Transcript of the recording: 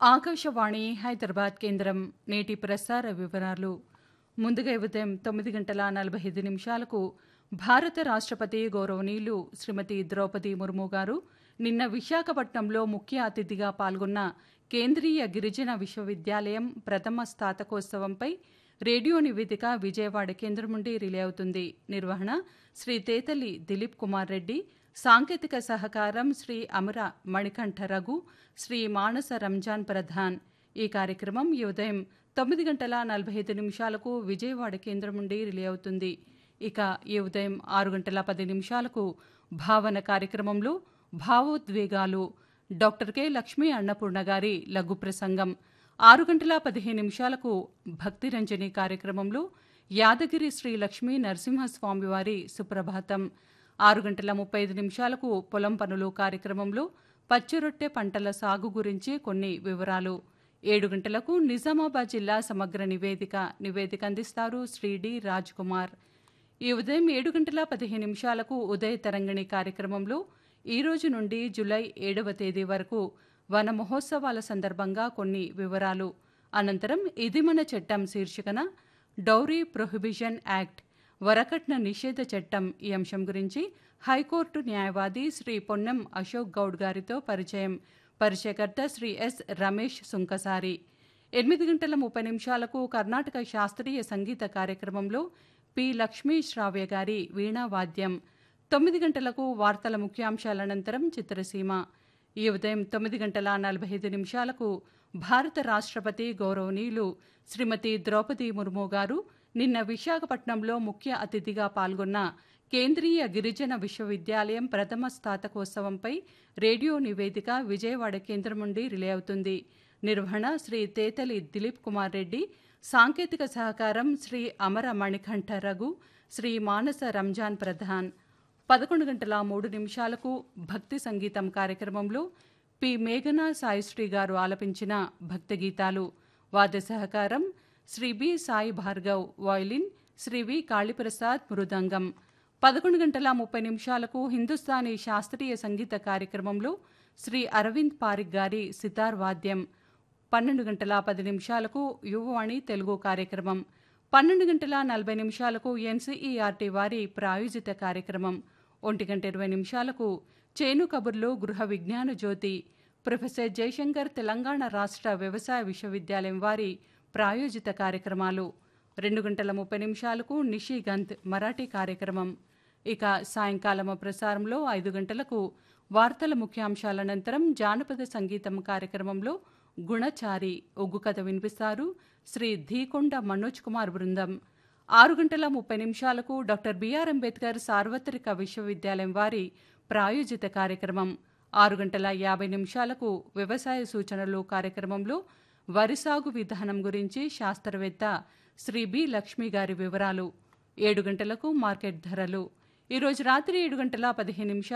ఆకాశవాణి హైదరాబాద్ కేంద్రం నేటి ప్రసార వివరాలు ముందుగా ఉదయం తొమ్మిది గంటల నలభై ఐదు నిమిషాలకు భారత రాష్ట్రపతి గౌరవనీయులు శ్రీమతి ద్రౌపది ముర్ము గారు నిన్న విశాఖపట్నంలో ముఖ్య అతిథిగా పాల్గొన్న కేంద్రీయ గిరిజన విశ్వవిద్యాలయం ప్రథమ స్నాతకోత్సవంపై రేడియో నివేదిక విజయవాడ కేంద్రం నుండి రిలే అవుతుంది నిర్వహణ శ్రీ తేతలి దిలీప్ కుమార్ రెడ్డి సాంకేతిక సహకారం శ్రీ అమర మణికంఠ రఘు శ్రీ మానస రంజాన్ ప్రధాన్ ఈ కార్యక్రమం ఈ ఉదయం తొమ్మిది గంటల నలభై ఐదు నిమిషాలకు విజయవాడ కేంద్రం నుండి రిలే అవుతుంది ఇక ఈ ఉదయం ఆరు గంటల పది నిమిషాలకు భావన కార్యక్రమంలో భావోద్వేగాలు డాక్టర్ కె లక్ష్మీ అన్నపూర్ణ గారి లఘు ప్రసంగం ఆరు గంటల పదిహేను నిమిషాలకు భక్తిరంజని కార్యక్రమంలో యాదగిరి శ్రీ లక్ష్మీ నరసింహస్వామి వారి సుప్రభాతం ఆరు గంటల ముప్పై ఐదు నిమిషాలకు పొలం పనులు కార్యక్రమంలో పచ్చిరొట్టె పంటల సాగు గురించి కొన్ని వివరాలు ఏడు గంటలకు నిజామాబాద్ జిల్లా సమగ్ర నివేదిక నివేదిక అందిస్తారు శ్రీ డి రాజ్ కుమార్ ఈ ఉదయం ఏడు గంటల పదిహేను నిమిషాలకు ఉదయ తరంగిణి కార్యక్రమంలో ఈ రోజు నుండి జులై ఏడవ తేదీ వరకు వన మహోత్సవాల సందర్భంగా కొన్ని వివరాలు అనంతరం ఇది మన చట్టం శీర్షికన డౌరీ ప్రొహిబిషన్ యాక్ట్ వరకట్న నిషేధ చట్టం ఈ అంశం గురించి హైకోర్టు న్యాయవాది శ్రీ పొన్నం అశోక్ గౌడ్ గారితో పరిచయం పరిచయకర్త శ్రీ ఎస్ రమేష్ సుంకసారి ఎనిమిది గంటల ముప్పై నిమిషాలకు కర్ణాటక శాస్త్రీయ సంగీత కార్యక్రమంలో పి లక్ష్మీ శ్రావ్య గారి వీణా వాద్యం తొమ్మిది గంటలకు వార్తల ముఖ్యాంశాల అనంతరం చిత్రసీమ ఈ ఉదయం తొమ్మిది గంటల నలభై ఐదు నిమిషాలకు భారత రాష్ట్రపతి గౌరవనీయులు శ్రీమతి ద్రౌపది ముర్ము గారు నిన్న విశాఖపట్నంలో ముఖ్య అతిథిగా పాల్గొన్న కేంద్రీయ గిరిజన విశ్వవిద్యాలయం ప్రథమ స్నాతకోత్సవంపై రేడియో నివేదిక విజయవాడ కేంద్రం నుండి రిలే అవుతుంది నిర్వహణ శ్రీ తేతలి దిలీప్ కుమార్ రెడ్డి సాంకేతిక సహకారం శ్రీ అమర మణికంఠ రఘు శ్రీ మానస రంజాన్ ప్రధాన్ పదకొండు గంటల మూడు నిమిషాలకు భక్తి సంగీతం కార్యక్రమంలో పి మేఘనా సాయిశ్రీ గారు ఆలపించిన భక్తి గీతాలు వాద్య సహకారం Shri B Sai Bhargav violin Shri V Kaliprasad మృదంగం పదకొండు గంటల ముప్పై నిమిషాలకు హిందుస్థానీ శాస్త్రీయ సంగీత కార్యక్రమంలో శ్రీ అరవింద్ పారిక్ గారి సితార్ వాద్యం పన్నెండు గంటల పది నిమిషాలకు యువవాణి తెలుగు కార్యక్రమం పన్నెండు గంటల నలభై నిమిషాలకు ఎన్సీఈఆర్టీ వారి ప్రాయోజిత కార్యక్రమం ఒంటి గంట ఇరవై నిమిషాలకు చేను కబుర్లు గృహ విజ్ఞాన జ్యోతి ప్రొఫెసర్ జయశంకర్ తెలంగాణ రాష్ట్ర వ్యవసాయ విశ్వవిద్యాలయం వారి ప్రాయోజిత కార్యక్రమాలు రెండు గంటల ముప్పై నిమిషాలకు నిషిగంత్ మరాఠీ కార్యక్రమం ఇక సాయంకాలం ప్రసారంలో ఐదు గంటలకు వార్తల ముఖ్యాంశాల అనంతరం జానపద సంగీతం కార్యక్రమంలో గుణచారి ఒగ్గు కథ వినిపిస్తారు శ్రీ ధీకొండ మనోజ్ కుమార్ బృందం ఆరు గంటల ముప్పై నిమిషాలకు డాక్టర్ బిఆర్ అంబేద్కర్ సార్వత్రిక విశ్వవిద్యాలయం వారి ప్రాయోజిత కార్యక్రమం ఆరు గంటల యాభై నిమిషాలకు వ్యవసాయ సూచనలు కార్యక్రమంలో వరి సాగు విధానం గురించి శాస్త్రవేత్త శ్రీ బి లక్ష్మి గారి వివరాలు ఏడు గంటలకు మార్కెట్ ధరలు ఈరోజు రాత్రి ఏడు గంటల పదిహేను నిమిషాలు